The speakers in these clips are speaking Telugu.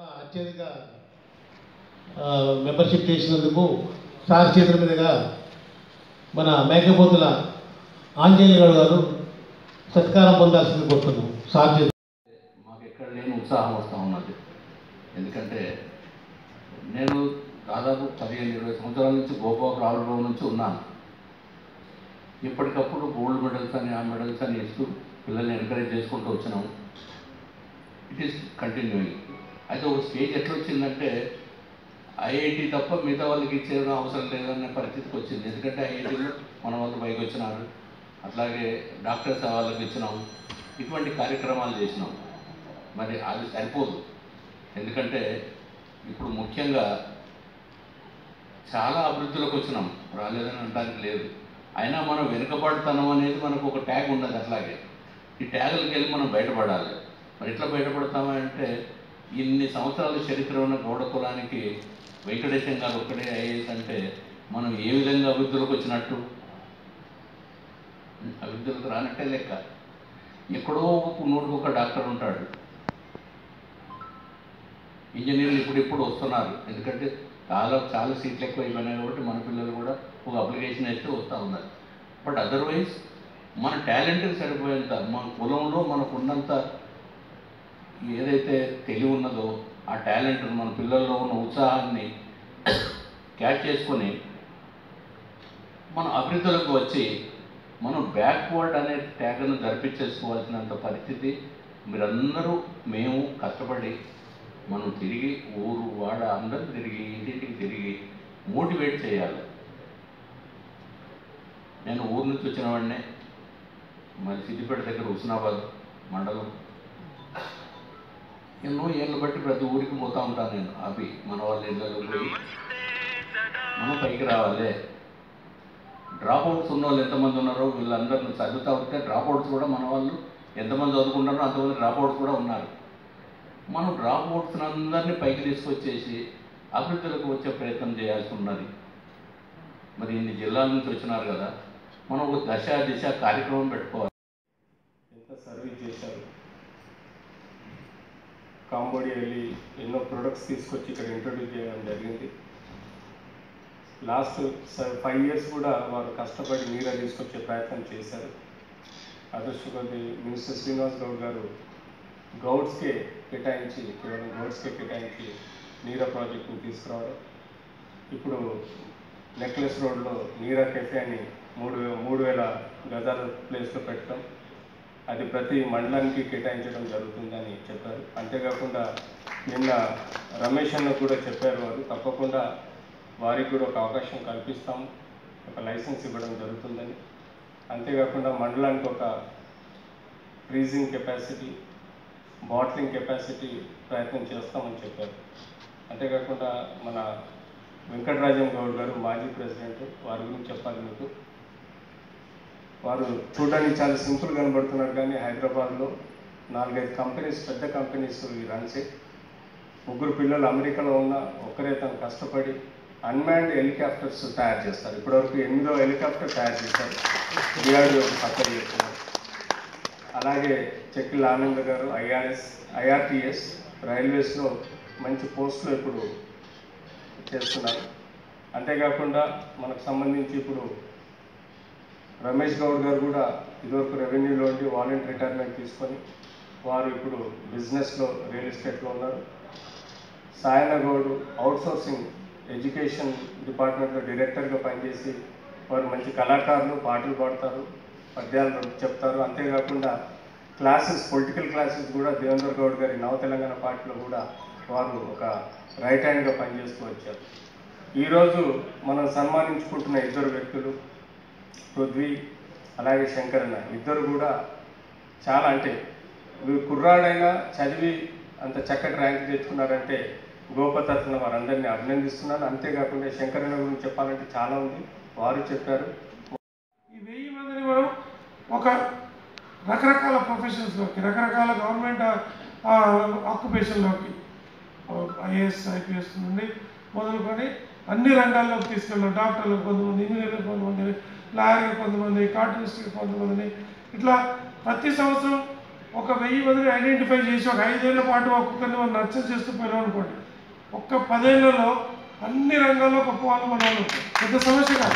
అత్యధిక ఆ, మెంబర్షిప్ చేసినందుకు సార్ చేతుల మీదుగా మన మేకపోతుల ఆంజనేయ గారు సత్కారం పొందాల్సింది కోరుతున్నాం సార్ చేతుల మాకు ఎక్కడ లేని ఉత్సాహం వస్తూ ఉన్నది ఎందుకంటే నేను దాదాపు పదిహేను ఇరవై సంవత్సరాల నుంచి గోపాల్ రావులో నుంచి ఉన్నాను ఎప్పటికప్పుడు గోల్డ్ మెడల్స్ అని ఆ మెడల్స్ అని ఇస్తూ పిల్లల్ని ఎంకరేజ్ చేసుకుంటూ వచ్చినాం ఇట్ ఈస్ కంటిన్యూయింగ్ అయితే ఒక స్టేజ్ ఎట్లా వచ్చిందంటే ఐఐటి తప్ప మిగతా వాళ్ళకి ఇచ్చేయడం అవసరం లేదనే పరిస్థితికి వచ్చింది ఎందుకంటే ఐఐటీలో మన వాళ్ళు పైకి వచ్చినారు అట్లాగే డాక్టర్స్ వాళ్ళకి ఇచ్చినాం ఇటువంటి కార్యక్రమాలు చేసినాం మరి అది సరిపోదు ఎందుకంటే ఇప్పుడు ముఖ్యంగా చాలా అభివృద్ధిలోకి వచ్చినాం రాలేదని అనడానికి లేదు అయినా మనం వెనుకబడతనం అనేది మనకు ఒక ట్యాగ్ ఉన్నది అట్లాగే ఈ ట్యాగులకి వెళ్ళి మనం బయటపడాలి మరి ఎట్లా బయటపడతామా అంటే ఇన్ని సంవత్సరాల చరిత్ర ఉన్న గౌడ కులానికి వెంకటేశం గారు ఒక్కడే ఐఏఎస్ అంటే మనం ఏ విధంగా అభివృద్ధిలోకి వచ్చినట్టు అభివృద్ధిలోకి రానట్టే లెక్క ఎక్కడో ఒక నూటికి ఒక డాక్టర్ ఉంటాడు ఇంజనీర్లు ఇప్పుడు ఇప్పుడు వస్తున్నారు ఎందుకంటే చాలా చాలా సీట్లు ఎక్కువ అయిపోయినాయి కాబట్టి మన పిల్లలు కూడా ఒక అప్లికేషన్ అయితే వస్తూ ఉన్నారు బట్ అదర్వైజ్ మన టాలెంట్కి సరిపోయేంత మన కులంలో మనకు ఉన్నంత ఏదైతే తెలివి ఉన్నదో ఆ టాలెంట్ మన పిల్లల్లో ఉన్న ఉత్సాహాన్ని క్యాచ్ చేసుకొని మన అభివృద్ధిలోకి వచ్చి మనం బ్యాక్వర్డ్ అనే ట్యాగ్ను జరిపించేసుకోవాల్సినంత పరిస్థితి మీరందరూ మేము కష్టపడి మనం తిరిగి ఊరు వాడ అందరూ తిరిగి ఇంటింటికి తిరిగి మోటివేట్ చేయాలి నేను ఊరు నుంచి వచ్చిన వాడినే మరి సిద్దిపేట దగ్గర హుస్నాబాద్ మండలం ఎన్నో ఏళ్ళు బట్టి ప్రతి ఊరికి పోతూ ఉంటాను నేను అవి మన వాళ్ళ ఇళ్ళలో పోయి మనం పైకి రావాలి డ్రాప్ అవుట్స్ ఉన్న వాళ్ళు ఎంతమంది ఉన్నారో వీళ్ళందరిని చదువుతా ఉంటే డ్రాప్ అవుట్స్ కూడా మన వాళ్ళు ఎంతమంది చదువుకుంటారో అంతమంది డ్రాప్ అవుట్స్ కూడా ఉన్నారు మనం డ్రాప్ అవుట్స్ అందరినీ పైకి తీసుకొచ్చేసి అభివృద్ధిలోకి వచ్చే ప్రయత్నం చేయాల్సి ఉన్నది మరి ఇన్ని జిల్లాల నుంచి వచ్చినారు కదా మనం ఒక దశ దిశ కార్యక్రమం పెట్టుకోవాలి ఎంత సర్వీస్ చేశారు కాంబోడియా వెళ్ళి ఎన్నో ప్రొడక్ట్స్ తీసుకొచ్చి ఇక్కడ ఇంట్రొడ్యూస్ చేయడం జరిగింది లాస్ట్ ఫైవ్ ఇయర్స్ కూడా వారు కష్టపడి నీర తీసుకొచ్చే ప్రయత్నం చేశారు అదృష్ట కొద్ది మినిస్టర్ శ్రీనివాస్ గౌడ్ గారు గౌడ్స్కే కేటాయించి కేవలం గౌడ్స్కే కేటాయించి నీరా ప్రాజెక్టుని తీసుకురావడం ఇప్పుడు నెక్లెస్ రోడ్లో నీరా కెఫే అని మూడు వే- మూడు వేల గజాల ప్లేస్లో పెట్టడం అది ప్రతి మండలానికి కేటాయించడం జరుగుతుందని చెప్పారు అంతేకాకుండా నిన్న రమేష్ అన్న కూడా చెప్పారు వారు తప్పకుండా వారికి కూడా ఒక అవకాశం కల్పిస్తాం ఒక లైసెన్స్ ఇవ్వడం జరుగుతుందని అంతేకాకుండా మండలానికి ఒక ఫ్రీజింగ్ కెపాసిటీ బాట్లింగ్ కెపాసిటీ ప్రయత్నం చేస్తామని చెప్పారు అంతేకాకుండా మన వెంకటరాజం గౌడ్ గారు మాజీ ప్రెసిడెంట్ వారి గురించి చెప్పాలి మీకు వారు చూడడానికి చాలా సింపుల్ కనబడుతున్నారు కానీ హైదరాబాద్లో నాలుగైదు కంపెనీస్ పెద్ద కంపెనీస్ ఈ రన్సే ముగ్గురు పిల్లలు అమెరికాలో ఉన్న ఒక్కరే తను కష్టపడి అన్మాన్డ్ హెలికాప్టర్స్ తయారు చేస్తారు ఇప్పటివరకు ఎనిమిదో హెలికాప్టర్ తయారు చేశారు డిఆర్డిఓ పక్కన చేస్తున్నారు అలాగే చెక్కిల ఆనంద్ గారు ఐఆర్ఎస్ ఐఆర్టీఎస్ రైల్వేస్లో మంచి పోస్టులు ఇప్పుడు చేస్తున్నారు అంతేకాకుండా మనకు సంబంధించి ఇప్పుడు రమేష్ గౌడ్ గారు కూడా ఇదివరకు రెవెన్యూలో ఉండి వాలంటీ రిటైర్మెంట్ తీసుకొని వారు ఇప్పుడు బిజినెస్లో రియల్ ఎస్టేట్లో ఉన్నారు సాయన గౌడ్ అవుట్సోర్సింగ్ ఎడ్యుకేషన్ డిపార్ట్మెంట్లో డైరెక్టర్గా పనిచేసి వారు మంచి కళాకారులు పాటలు పాడతారు పద్యాలు చెప్తారు అంతేకాకుండా క్లాసెస్ పొలిటికల్ క్లాసెస్ కూడా దేవేంద్ర గౌడ్ గారి నవ తెలంగాణ పార్టీలో కూడా వారు ఒక రైట్ హ్యాండ్గా పనిచేస్తూ వచ్చారు ఈరోజు మనం సన్మానించుకుంటున్న ఇద్దరు వ్యక్తులు పృథ్వీ అలాగే శంకరన్న ఇద్దరు కూడా చాలా అంటే వీరు కుర్రాడైనా చదివి అంత చక్కటి ర్యాంక్ తెచ్చుకున్నారంటే గోపతత్న వారందరినీ అభినందిస్తున్నాను అంతేకాకుండా శంకరన్న గురించి చెప్పాలంటే చాలా ఉంది వారు చెప్పారు ఈ వెయ్యి మందిని మనం ఒక రకరకాల ప్రొఫెషన్స్లోకి రకరకాల గవర్నమెంట్ ఆక్యుపేషన్లోకి ఐఏఎస్ ఐపీఎస్ నుండి మొదలుకొని అన్ని రంగాల్లోకి తీసుకెళ్ళాం డాక్టర్లు కొంతమంది ఇంజనీర్లు కొంతమంది లాయర్లు కొంతమంది కార్టూనిస్టులు కొంతమందిని ఇట్లా ప్రతి సంవత్సరం ఒక వెయ్యి మందిని ఐడెంటిఫై చేసి ఒక ఐదేళ్ల పాటు ఒక్కొక్కరిని మనం నర్చర్ చేస్తూ పోయినాం అనుకోండి ఒక్క పదేళ్లలో అన్ని రంగాల్లో గొప్ప వాళ్ళు మన వాళ్ళు ఉంటారు. పెద్ద సమస్య కాదు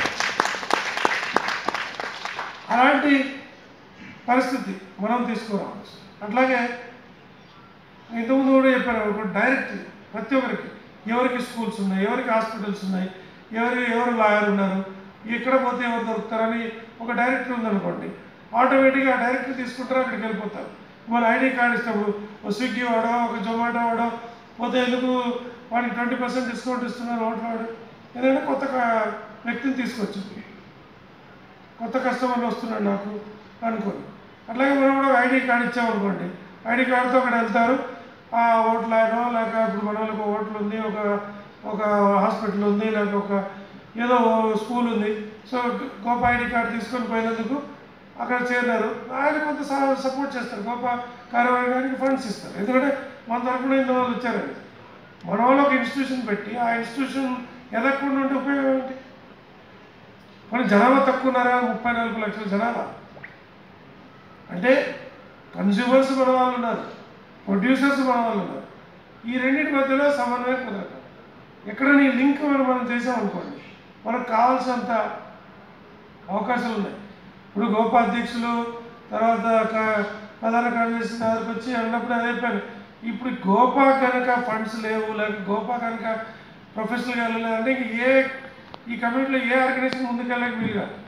అలాంటి పరిస్థితి మనం తీసుకురావాలి అట్లాగే ఇంతకుముందు కూడా చెప్పారు ఒక డైరెక్ట్ ప్రతి ఒక్కరికి ఎవరికి స్కూల్స్ ఉన్నాయి ఎవరికి హాస్పిటల్స్ ఉన్నాయి ఎవరు ఎవరు లాయర్ ఉన్నారు ఎక్కడ పోతే ఎవరు దొరుకుతారని ఒక డైరెక్టర్ ఉందనుకోండి ఆటోమేటిక్గా ఆ డైరెక్టర్ తీసుకుంటారు అక్కడికి వెళ్ళిపోతారు మన ఐడి కార్డు ఇచ్చినప్పుడు ఒక స్విగ్గీ వాడో ఒక జొమాటో వాడో పోతే ఎందుకు వాడికి ట్వంటీ పర్సెంట్ డిస్కౌంట్ ఇస్తున్నారు ఓట్లు వాడు ఏదైనా కొత్త క- వ్యక్తిని తీసుకొచ్చింది కొత్త కస్టమర్లు వస్తున్నాడు నాకు అనుకోని అట్లాగే మనం కూడా ఐడి కార్డు ఇచ్చామనుకోండి ఐడి కార్డుతో అక్కడ వెళ్తారు ఆ ఓట్లు ఆయనో లేక ఇప్పుడు మన వాళ్ళకి ఒక ఓట్లు ఉంది ఒక ఒక హాస్పిటల్ ఉంది లేక ఒక ఏదో స్కూల్ ఉంది సో గొప్ప ఐడి కార్డు తీసుకొని పోయినందుకు అక్కడ చేరినారు ఆయన కొంత స- సపోర్ట్ చేస్తారు గొప్ప కార్యవర్గానికి ఫండ్స్ ఇస్తారు ఎందుకంటే మన తరఫున ఇంత వాళ్ళు వచ్చారండి మన వాళ్ళు ఒక ఇన్స్టిట్యూషన్ పెట్టి ఆ ఇన్స్టిట్యూషన్ ఎదగకుండా ఉంటే ఉపయోగం ఏంటి మన జనాభా తక్కువ ఉన్నారా ముప్పై నాలుగు లక్షల జనాభా అంటే కన్స్యూమర్స్ మన వాళ్ళు ఉన్నారు ప్రొడ్యూసర్స్ మన వాళ్ళు ఉన్నారు ఈ రెండింటి మధ్యలో సమన్వయం కుదరదు ఎక్కడ నీ లింక్ మనం మనం చేసామనుకోండి మనకు కావాల్సినంత అవకాశాలు ఉన్నాయి ఇప్పుడు గోపా అధ్యక్షులు తర్వాత క- ప్రధాన కార్యదర్శి దగ్గరకు వచ్చి అన్నప్పుడు అదే చెప్పాను ఇప్పుడు గోపా కనుక ఫండ్స్ లేవు లేక గోపా కనుక ప్రొఫెషనల్గా వెళ్ళలేదు అంటే ఇంక ఏ ఈ కమ్యూనిటీలో ఏ ఆర్గనైజేషన్ ముందుకెళ్ళక వీలు కాదు